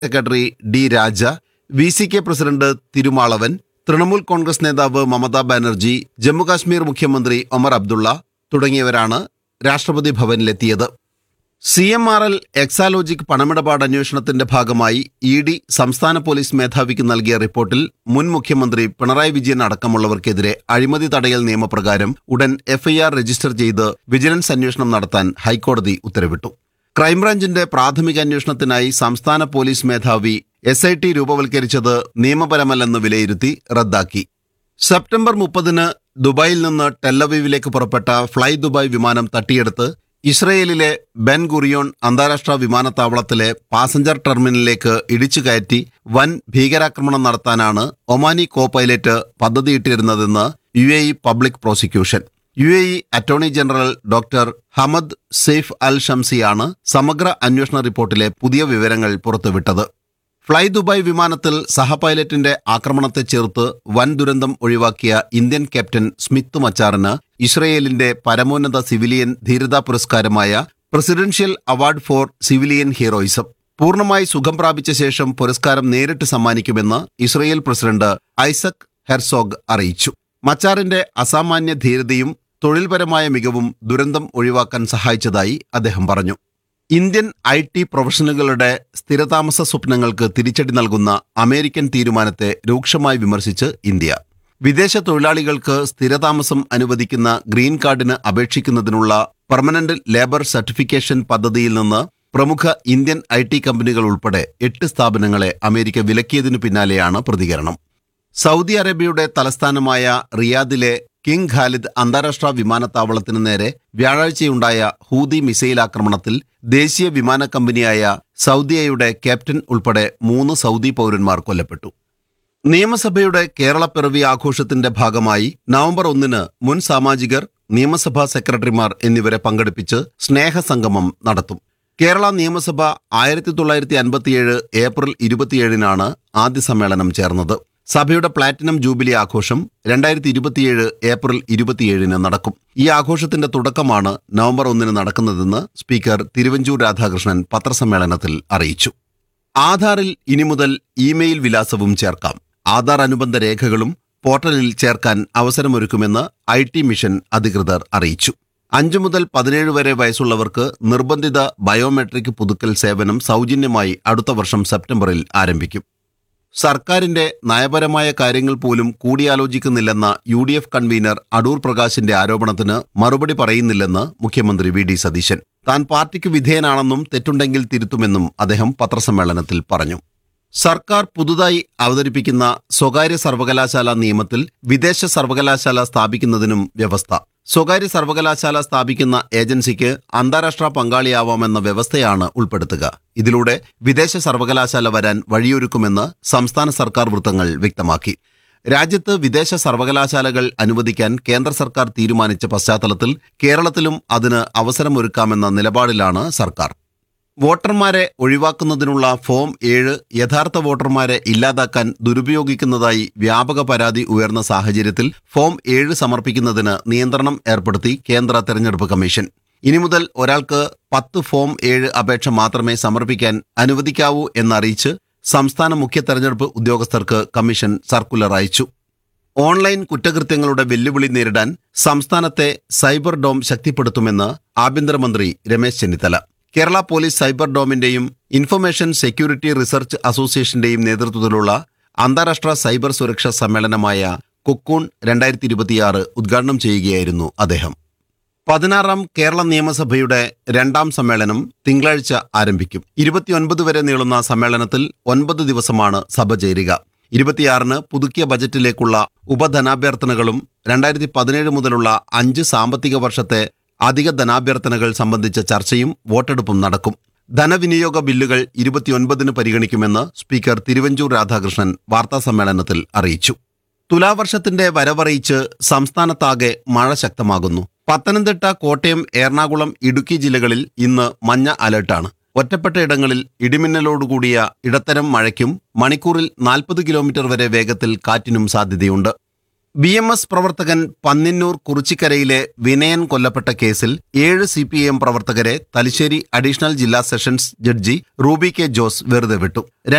secretary D Raja V C K president Thirumavalavan Trinamool Congress നേതാവ് മമതാ ബാനർജി ജമ്മുകാശ്മീർ മുഖ്യമന്ത്രി ഒമർ അബ്ദുള്ള തുടങ്ങിയവരാണ് രാഷ്ട്രപതി ഭവനിലെത്തിയത് C M R L Exalogic പണമിടപാട് അന്വേഷണത്തിന്റെ ഭാഗമായി ഇ ഡി സംസ്ഥാന പോലീസ് മേധാവിക്ക് നൽകിയ റിപ്പോർട്ടിൽ മുൻ മുഖ്യമന്ത്രി പിണറായി വിജയൻ അടക്കമുള്ളവർക്കെതിരെ അഴിമതി തടയൽ നിയമപ്രകാരം ഉടൻ എഫ്ഐആർ രജിസ്റ്റർ ചെയ്ത് വിജിലൻസ് അന്വേഷണം നടത്താൻ ഹൈക്കോടതി ഉത്തരവിട്ടു ക്രൈംബ്രാഞ്ചിന്റെ പ്രാഥമിക അന്വേഷണത്തിനായി സംസ്ഥാന പോലീസ് മേധാവി എസ് ഐ ടി രൂപവൽക്കരിച്ചത് നിയമപരമല്ലെന്ന് വിലയിരുത്തി റദ്ദാക്കി സെപ്റ്റംബർ മുപ്പതിന് ദുബായിൽ നിന്ന് ടെല്ലവീവിലേക്ക് പുറപ്പെട്ട ഫ്ലൈ ദുബായ് വിമാനം തട്ടിയെടുത്ത് ഇസ്രയേലിലെ ബെൻ ഗുറിയോൺ അന്താരാഷ്ട്ര വിമാനത്താവളത്തിലെ പാസഞ്ചർ ടെർമിനലിലേക്ക് ഇടിച്ചു കയറ്റി വൻ ഭീകരാക്രമണം നടത്താനാണ് ഒമാനി കോ പൈലറ്റ് പദ്ധതിയിട്ടിരുന്നതെന്ന് U A E public prosecution U A E attorney general doctor Hamad Saif Al ഷംസിയാണ് സമഗ്ര അന്വേഷണ റിപ്പോർട്ടിലെ പുതിയ വിവരങ്ങൾ പുറത്തുവിട്ടത് ഫ്ലൈ ദുബായ് വിമാനത്തിൽ സഹപൈലറ്റിന്റെ ആക്രമണത്തെ ചേർത്ത് വൻ ദുരന്തം ഒഴിവാക്കിയ ഇന്ത്യൻ ക്യാപ്റ്റൻ സ്മിത്ത് മച്ചാറിന് ഇസ്രയേലിന്റെ പരമോന്നത സിവിലിയൻ ധീരതാ പുരസ്കാരമായ presidential award for civilian heroism പൂർണ്ണമായി സുഖം പ്രാപിച്ച ശേഷം പുരസ്കാരം നേരിട്ട് സമ്മാനിക്കുമെന്ന് ഇസ്രയേൽ പ്രസിഡന്റ് ഐസക് ഹെർസോഗ് അറിയിച്ചു മച്ചാറിന്റെ അസാമാന്യ ധീരതയും തൊഴിൽപരമായ മികവും ദുരന്തം ഒഴിവാക്കാൻ സഹായിച്ചതായി അദ്ദേഹം പറഞ്ഞു ഇന്ത്യൻ ഐ ടി പ്രൊഫഷണലുകളുടെ സ്ഥിരതാമസ സ്വപ്നങ്ങൾക്ക് തിരിച്ചടി നൽകുന്ന അമേരിക്കൻ തീരുമാനത്തെ രൂക്ഷമായി വിമർശിച്ച് ഇന്ത്യ വിദേശ തൊഴിലാളികൾക്ക് സ്ഥിരതാമസം അനുവദിക്കുന്ന ഗ്രീൻ കാർഡിന് അപേക്ഷിക്കുന്നതിനുള്ള പെർമനന്റ് ലേബർ സർട്ടിഫിക്കേഷൻ പദ്ധതിയിൽ നിന്ന് പ്രമുഖ ഇന്ത്യൻ ഐ ടി കമ്പനികൾ ഉൾപ്പെടെ എട്ട് സ്ഥാപനങ്ങളെ അമേരിക്ക വിലക്കിയതിനു പിന്നാലെയാണ് പ്രതികരണം സൗദി അറേബ്യയുടെ തലസ്ഥാനമായ റിയാദിലെ കിങ് ഖാലിദ് അന്താരാഷ്ട്ര വിമാനത്താവളത്തിന് നേരെ വ്യാഴാഴ്ചയുണ്ടായ ഹൂതി മിസൈൽ ആക്രമണത്തിൽ ദേശീയ വിമാന കമ്പനിയായ സൗദിയയുടെ ക്യാപ്റ്റൻ ഉൾപ്പെടെ മൂന്ന് സൗദി പൗരന്മാർ കൊല്ലപ്പെട്ടു നിയമസഭയുടെ കേരളപ്പിറവി ആഘോഷത്തിന്റെ ഭാഗമായി നവംബർ ഒന്നിന് മുൻ സാമാജികർ നിയമസഭാ സെക്രട്ടറിമാർ എന്നിവരെ പങ്കെടുപ്പിച്ച് സ്നേഹസംഗമം നടത്തും കേരള നിയമസഭ ആയിരത്തി തൊള്ളായിരത്തി അൻപത്തിയേഴ് ഏപ്രിൽ ഇരുപത്തിയേഴിനാണ് ആദ്യ സമ്മേളനം ചേർന്നത് സഭയുടെ പ്ലാറ്റിനം ജൂബിലി ആഘോഷം രണ്ടായിരത്തി ഇരുപത്തിയേഴ് ഏപ്രിൽ ഇരുപത്തിയേഴിന് നടക്കും ഈ ആഘോഷത്തിന്റെ തുടക്കമാണ് നവംബർ ഒന്നിന് നടക്കുന്നതെന്ന് സ്പീക്കർ തിരുവഞ്ചൂർ രാധാകൃഷ്ണൻ പത്രസമ്മേളനത്തിൽ അറിയിച്ചു ആധാറിൽ ഇനി മുതൽ ഇമെയിൽ വിലാസവും ചേർക്കാം ആധാർ അനുബന്ധ രേഖകളും പോർട്ടലിൽ ചേർക്കാൻ അവസരമൊരുക്കുമെന്ന് ഐ ടി മിഷൻ അധികൃതർ അറിയിച്ചു അഞ്ചു മുതൽ പതിനേഴ് വരെ വയസ്സുള്ളവർക്ക് നിർബന്ധിത ബയോമെട്രിക് പുതുക്കൽ സേവനം സൗജന്യമായി അടുത്ത വർഷം സെപ്റ്റംബറിൽ ആരംഭിക്കും സർക്കാരിന്റെ നയപരമായ കാര്യങ്ങൾ പോലും കൂടിയാലോചിക്കുന്നില്ലെന്ന U D F convener Adoor പ്രകാശിന്റെ ആരോപണത്തിന് മറുപടി പറയുന്നില്ലെന്ന് മുഖ്യമന്ത്രി വി ഡി സതീശൻ താൻ പാർട്ടിക്ക് വിധേയനാണെന്നും തെറ്റുണ്ടെങ്കിൽ തിരുത്തുമെന്നും അദ്ദേഹം പത്രസമ്മേളനത്തിൽ പറഞ്ഞു സർക്കാർ പുതുതായി അവതരിപ്പിക്കുന്ന സ്വകാര്യ സർവകലാശാല നിയമത്തിൽ വിദേശ സർവകലാശാല സ്ഥാപിക്കുന്നതിനും വ്യവസ്ഥ സ്വകാര്യ സർവകലാശാല സ്ഥാപിക്കുന്ന ഏജൻസിക്ക് അന്താരാഷ്ട്ര പങ്കാളിയാവാമെന്ന വ്യവസ്ഥയാണ് ഉൾപ്പെടുത്തുക ഇതിലൂടെ വിദേശ സർവകലാശാല വരാൻ വഴിയൊരുക്കുമെന്ന് സംസ്ഥാന സർക്കാർ വൃത്തങ്ങൾ വ്യക്തമാക്കി രാജ്യത്ത് വിദേശ സർവകലാശാലകൾ അനുവദിക്കാൻ കേന്ദ്ര സർക്കാർ തീരുമാനിച്ച പശ്ചാത്തലത്തിൽ കേരളത്തിലും അതിന് അവസരമൊരുക്കാമെന്ന നിലപാടിലാണ് സർക്കാർ വോട്ടർമാരെ ഒഴിവാക്കുന്നതിനുള്ള ഫോം ഏഴ് യഥാർത്ഥ വോട്ടർമാരെ ഇല്ലാതാക്കാൻ ദുരുപയോഗിക്കുന്നതായി വ്യാപക പരാതി ഉയർന്ന സാഹചര്യത്തിൽ ഫോം ഏഴ് സമർപ്പിക്കുന്നതിന് നിയന്ത്രണം ഏർപ്പെടുത്തി കേന്ദ്ര തെരഞ്ഞെടുപ്പ് കമ്മീഷൻ ഇനി മുതൽ ഒരാൾക്ക് പത്ത് ഫോം ഏഴ് അപേക്ഷ മാത്രമേ സമർപ്പിക്കാൻ അനുവദിക്കാവൂ എന്നറിയിച്ച് സംസ്ഥാന മുഖ്യ തെരഞ്ഞെടുപ്പ് ഉദ്യോഗസ്ഥർക്ക് കമ്മീഷൻ സർക്കുലർ അയച്ചു ഓൺലൈൻ കുറ്റകൃത്യങ്ങളുടെ വെല്ലുവിളി നേരിടാൻ സംസ്ഥാനത്തെ സൈബർ ഡോം ശക്തിപ്പെടുത്തുമെന്ന് ആഭ്യന്തരമന്ത്രി രമേശ് ചെന്നിത്തല കേരള പോലീസ് സൈബർ ഡോമിന്റെയും ഇൻഫർമേഷൻ സെക്യൂരിറ്റി റിസർച്ച് അസോസിയേഷന്റെയും നേതൃത്വത്തിലുള്ള അന്താരാഷ്ട്ര സൈബർ സുരക്ഷാ സമ്മേളനമായ കുക്കൂൺ രണ്ടായിരത്തി ഇരുപത്തിയാറ് ഉദ്ഘാടനം ചെയ്യുകയായിരുന്നു അദ്ദേഹം പതിനാറാം കേരള നിയമസഭയുടെ രണ്ടാം സമ്മേളനം തിങ്കളാഴ്ച ആരംഭിക്കും ഇരുപത്തിയൊൻപത് വരെ നീളുന്ന സമ്മേളനത്തിൽ ഒൻപത് ദിവസമാണ് സഭ ചേരുക ഇരുപത്തിയാറിന് പുതുക്കിയ ബജറ്റിലേക്കുള്ള ഉപധനാഭ്യർത്ഥനകളും രണ്ടായിരത്തി പതിനേഴ് മുതലുള്ള അഞ്ച് സാമ്പത്തിക വർഷത്തെ അധിക ധനാഭ്യർത്ഥനകൾ സംബന്ധിച്ച ചർച്ചയും വോട്ടെടുപ്പും നടക്കും ധനവിനിയോഗ ബില്ലുകൾ ഇരുപത്തിയൊൻപതിന് പരിഗണിക്കുമെന്ന് സ്പീക്കർ തിരുവഞ്ചൂർ രാധാകൃഷ്ണൻ വാർത്താസമ്മേളനത്തിൽ അറിയിച്ചു തുലാവർഷത്തിന്റെ വരവറിയിച്ച് സംസ്ഥാനത്താകെ മഴ ശക്തമാകുന്നു പത്തനംതിട്ട കോട്ടയം എറണാകുളം ഇടുക്കി ജില്ലകളിൽ ഇന്ന് മഞ്ഞ അലർട്ടാണ് ഒറ്റപ്പെട്ട ഇടങ്ങളിൽ ഇടിമിന്നലോടുകൂടിയ ഇടത്തരം മഴയ്ക്കും മണിക്കൂറിൽ നാൽപ്പത് കിലോമീറ്റർ വരെ വേഗത്തിൽ കാറ്റിനും സാധ്യതയുണ്ട് ബി എം എസ് പ്രവർത്തകൻ പന്നിന്നൂർ കുറിച്ചിക്കരയിലെ വിനയൻ കൊല്ലപ്പെട്ട കേസിൽ ഏഴ് സി പി എം പ്രവർത്തകരെ തലശ്ശേരി അഡീഷണൽ ജില്ലാ sessions judge Ruby K Jose വെറുതെ വിട്ടു